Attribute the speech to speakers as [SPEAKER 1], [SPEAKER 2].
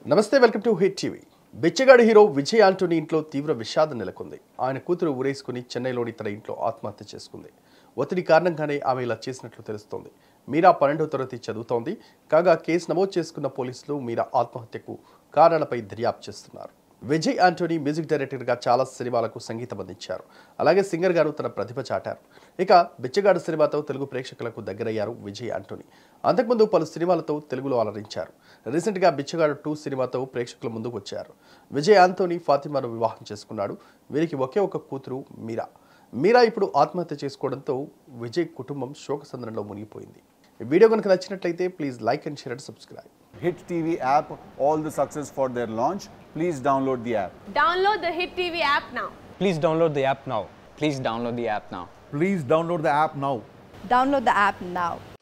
[SPEAKER 1] నమస్తే welcome to hit TV బిచ్చగాడి hero Vijay Antony ఇంట్లో తీవ్ర విషాదం నెలకొంది ఆయన కూతురు ఊరేసుకుని చెన్నైలోని తన ఇంట్లో ఆత్మహత్య చేసుకుంది ఒత్తిడి కారణంగానే ఆమె ఇలా చేసినట్లు తెలుస్తోంది మీరా పన్నెండవ తరగతి చదువుతోంది కాగా కేసు నమోదు చేసుకున్న పోలీసులు మీరా ఆత్మహత్యకు కారణాలపై దర్యాప్తు చేస్తున్నారు విజయ్ ఆంటోనీ మ్యూజిక్ డైరెక్టర్గా చాలా సినిమాలకు సంగీతం అందించారు అలాగే సింగర్ గారు తన ప్రతిభ చాటారు ఇక బిచ్చగాడు సినిమాతో తెలుగు ప్రేక్షకులకు దగ్గరయ్యారు విజయ్ ఆంటోనీ అంతకుముందు పలు సినిమాలతో తెలుగులో అలరించారు రీసెంట్గా బిచ్చగాడు టూ సినిమాతో ప్రేక్షకుల ముందుకు వచ్చారు విజయ్ ఆంటోనీ ఫాతిమాను వివాహం చేసుకున్నాడు వీరికి ఒకే ఒక కూతురు మీరా మీరా ఇప్పుడు ఆత్మహత్య చేసుకోవడంతో విజయ్ కుటుంబం శోకసంద్రంలో మునిగిపోయింది ఈ వీడియో కనుక నచ్చినట్లయితే please like and share and subscribe
[SPEAKER 2] Hit TV app, all the success for their launch. Please download the app.
[SPEAKER 3] Download the Hit TV app now.
[SPEAKER 4] Please download the app now.
[SPEAKER 5] Please download the app now.
[SPEAKER 6] Please download the app now.
[SPEAKER 7] Download the app now.